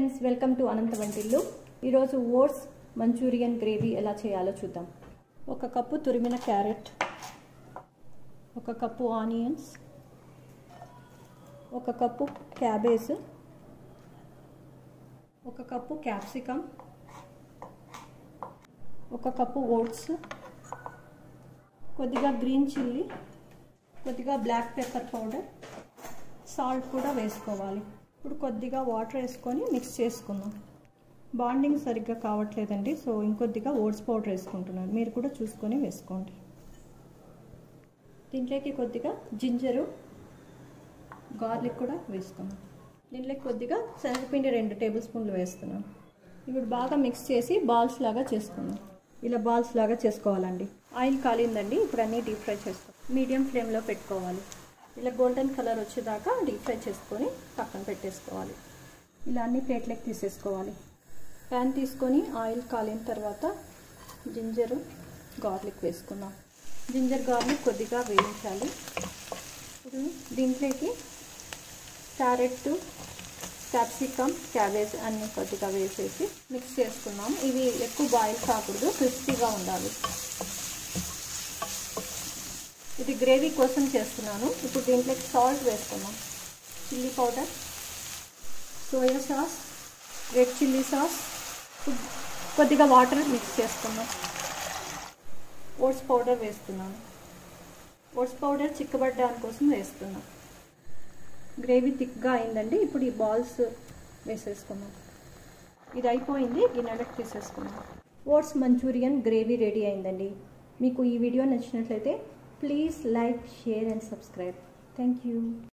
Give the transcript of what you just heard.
friends welcome to అనంత వంటిల్లు ఈరోజు oats Manchurian gravy ఎలా చేయాలో చూద్దాం ఒక కప్పు తురిమిన క్యారెట్ ఒక కప్పు ఆనియన్స్ ఒక కప్పు క్యాబేజ్ ఒక కప్పు క్యాప్సికమ్ ఒక కప్పు ఓట్స్ కొద్దిగా గ్రీన్ చిల్లీ కొద్దిగా బ్లాక్ పెప్పర్ పౌడర్ సాల్ట్ కూడా వేసుకోవాలి ఇప్పుడు కొద్దిగా వాటర్ వేసుకొని మిక్స్ చేసుకుందాం బాండింగ్ సరిగ్గా కావట్లేదండి సో ఇంకొద్దిగా ఓట్స్ పౌడర్ వేసుకుంటున్నాను మీరు కూడా చూసుకొని వేసుకోండి దీంట్లోకి కొద్దిగా జింజరు గార్లిక్ కూడా వేసుకున్నాం దీంట్లోకి కొద్దిగా శనగపిండి రెండు టేబుల్ స్పూన్లు వేస్తున్నాను ఇప్పుడు బాగా మిక్స్ చేసి బాల్స్ లాగా చేసుకుందాం ఇలా బాల్స్ లాగా చేసుకోవాలండి ఆయిల్ కాలిందండి ఇప్పుడు అన్నీ డీప్ ఫ్రై చేసుకో మీడియం ఫ్లేమ్లో పెట్టుకోవాలి ఇలా గోల్డెన్ కలర్ వచ్చేదాకా డీప్ ఫ్రై చేసుకొని పక్కన పెట్టేసుకోవాలి ఇలా అన్ని ప్లేట్లకి తీసేసుకోవాలి ప్యాన్ తీసుకొని ఆయిల్ కాలిన తర్వాత జింజర్ గార్లిక్ వేసుకుందాం జింజర్ గార్లిక్ కొద్దిగా వేయించాలి ఇప్పుడు దీంట్లోకి క్యారెట్ క్యాప్సికమ్ క్యాబేజ్ అన్నీ కొద్దిగా వేసేసి మిక్స్ చేసుకున్నాం ఇవి ఎక్కువ బాయిల్ కాకూడదు క్రిస్పీగా ఉండాలి ఇది గ్రేవీ కోసం చేస్తున్నాను ఇప్పుడు దీంట్లోకి సాల్ట్ వేసుకున్నాం chilli powder soya sauce red chilli sauce కొద్దిగా వాటర్ మిక్స్ చేసుకున్నాం ఓట్స్ పౌడర్ వేస్తున్నాను ఓట్స్ పౌడర్ చిక్కబడ్డానికి కోసం వేస్తున్నాం గ్రేవీ థిక్గా అయిందండి ఇప్పుడు ఈ బాల్స్ వేసేసుకున్నాం ఇది అయిపోయింది గిన్నెలకు తీసేసుకున్నాం ఓట్స్ మంచూరియన్ గ్రేవీ రెడీ అయిందండి మీకు ఈ వీడియో నచ్చినట్లయితే please like share and subscribe thank you